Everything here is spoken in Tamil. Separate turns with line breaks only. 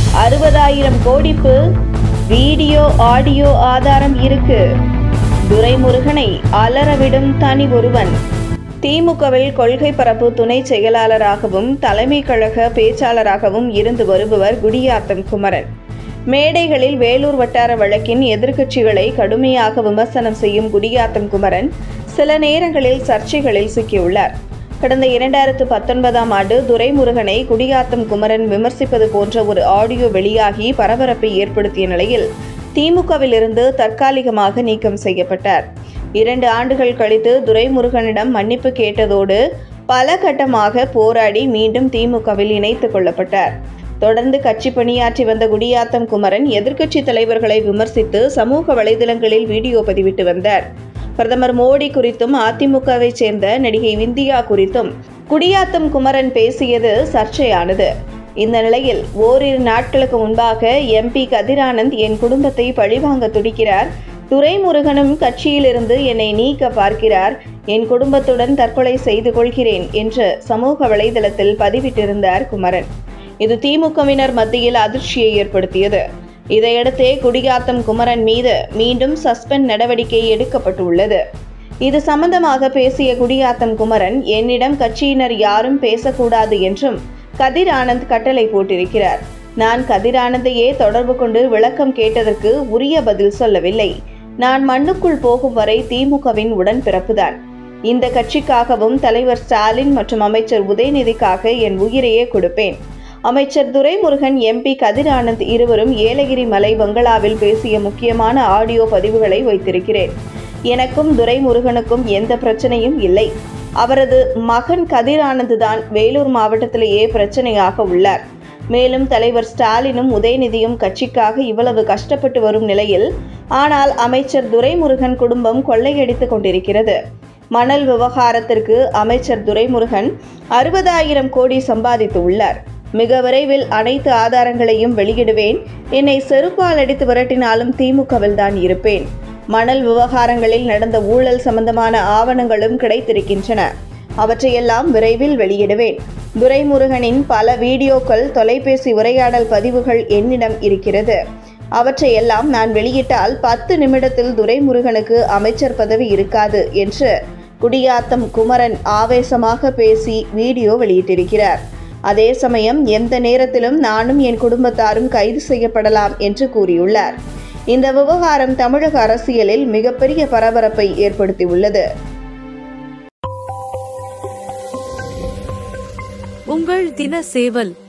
அறுபதாயிரம் கோடிப்பு வீடியோ ஆடியோ ஆதாரம் இருக்கு துரைமுருகனை அலறவிடும் தனி ஒருவன் திமுகவில் கொள்கை பரப்பு துணை செயலாளராகவும் தலைமை கழக பேச்சாளராகவும் இருந்து வருபவர் குடியாத்தம் குமரன் மேடைகளில் வேலூர் வட்டார வழக்கின் எதிர்க்கட்சிகளை கடுமையாக விமர்சனம் செய்யும் குடியாத்தம் குமரன் சில நேரங்களில் சர்ச்சைகளில் சிக்கியுள்ளார் கடந்த இரண்டாயிரத்து பத்தொன்பதாம் ஆண்டு துரைமுருகனை குடியாத்தம் குமரன் விமர்சிப்பது போன்ற ஒரு ஆடியோ வெளியாகி பரபரப்பை ஏற்படுத்திய நிலையில் திமுகவிலிருந்து தற்காலிகமாக நீக்கம் செய்யப்பட்டார் இரண்டு ஆண்டுகள் கழித்து துரைமுருகனிடம் மன்னிப்பு கேட்டதோடு பல கட்டமாக போராடி மீண்டும் திமுகவில் இணைத்துக் கொள்ளப்பட்டார் தொடர்ந்து கட்சி பணியாற்றி வந்த குடியாத்தம் குமரன் எதிர்க்கட்சி தலைவர்களை விமர்சித்து சமூக வலைதளங்களில் வீடியோ பதிவிட்டு வந்தார் பிரதமர் மோடி குறித்தும் அதிமுகவைச் சேர்ந்த நடிகை விந்தியா குறித்தும் குடியாத்தம் குமரன் பேசியது சர்ச்சையானது இந்த நிலையில் ஓரிரு நாட்களுக்கு முன்பாக எம்பி கதிரானந்த் என் குடும்பத்தை பழிவாங்க துடிக்கிறார் துரைமுருகனும் கட்சியிலிருந்து என்னை நீக்க பார்க்கிறார் என் குடும்பத்துடன் தற்கொலை செய்து கொள்கிறேன் என்று சமூக வலைதளத்தில் பதிவிட்டிருந்தார் குமரன் இது திமுகவினர் மத்தியில் அதிர்ச்சியை ஏற்படுத்தியது இதையடுத்தே குடியாத்தம் குமரன் மீது மீண்டும் சஸ்பெண்ட் நடவடிக்கை எடுக்கப்பட்டுள்ளது இது சம்பந்தமாக பேசிய குடியாத்தம் குமரன் என்னிடம் கட்சியினர் யாரும் பேசக்கூடாது என்றும் கதிர் ஆனந்த் கட்டளை போட்டிருக்கிறார் நான் கதிர் ஆனந்தையே தொடர்பு கொண்டு விளக்கம் கேட்டதற்கு உரிய பதில் சொல்லவில்லை நான் மண்ணுக்குள் போகும் வரை திமுகவின் உடன்பிறப்புதான் இந்த கட்சிக்காகவும் தலைவர் ஸ்டாலின் மற்றும் அமைச்சர் உதயநிதிக்காக என் உயிரையே கொடுப்பேன் அமைச்சர் துரைமுருகன் எம்பி கதிர் ஆனந்த் இருவரும் ஏலகிரி மலை பங்களாவில் பேசிய முக்கியமான ஆடியோ பதிவுகளை வைத்திருக்கிறேன் எனக்கும் துரைமுருகனுக்கும் எந்த பிரச்சனையும் இல்லை அவரது மகன் கதிர் ஆனந்த் தான் வேலூர் மாவட்டத்திலேயே பிரச்சனையாக உள்ளார் மேலும் தலைவர் ஸ்டாலினும் உதயநிதியும் கட்சிக்காக இவ்வளவு கஷ்டப்பட்டு வரும் நிலையில் ஆனால் அமைச்சர் துரைமுருகன் குடும்பம் கொள்ளையடித்துக் கொண்டிருக்கிறது மணல் விவகாரத்திற்கு அமைச்சர் துரைமுருகன் அறுபதாயிரம் கோடி சம்பாதித்து உள்ளார் மிக விரைவில் அனைத்து ஆதாரங்களையும் வெளியிடுவேன் என்னை செருப்பால் அடித்து விரட்டினாலும் திமுகவில் தான் இருப்பேன் மணல் விவகாரங்களில் நடந்த ஊழல் சம்பந்தமான ஆவணங்களும் கிடைத்திருக்கின்றன அவற்றையெல்லாம் விரைவில் வெளியிடுவேன் துரைமுருகனின் பல வீடியோக்கள் தொலைபேசி உரையாடல் பதிவுகள் என்னிடம் இருக்கிறது அவற்றையெல்லாம் நான் வெளியிட்டால் பத்து நிமிடத்தில் துரைமுருகனுக்கு அமைச்சர் பதவி இருக்காது என்று குடியாத்தம் குமரன் ஆவேசமாக பேசி வீடியோ வெளியிட்டிருக்கிறார் அதே சமயம் எந்த நேரத்திலும் நானும் என் குடும்பத்தாரும் கைது செய்யப்படலாம் என்று கூறியுள்ளார் இந்த விவகாரம் தமிழக அரசியலில் மிகப்பெரிய பரபரப்பை ஏற்படுத்தியுள்ளது
உங்கள் தின சேவல்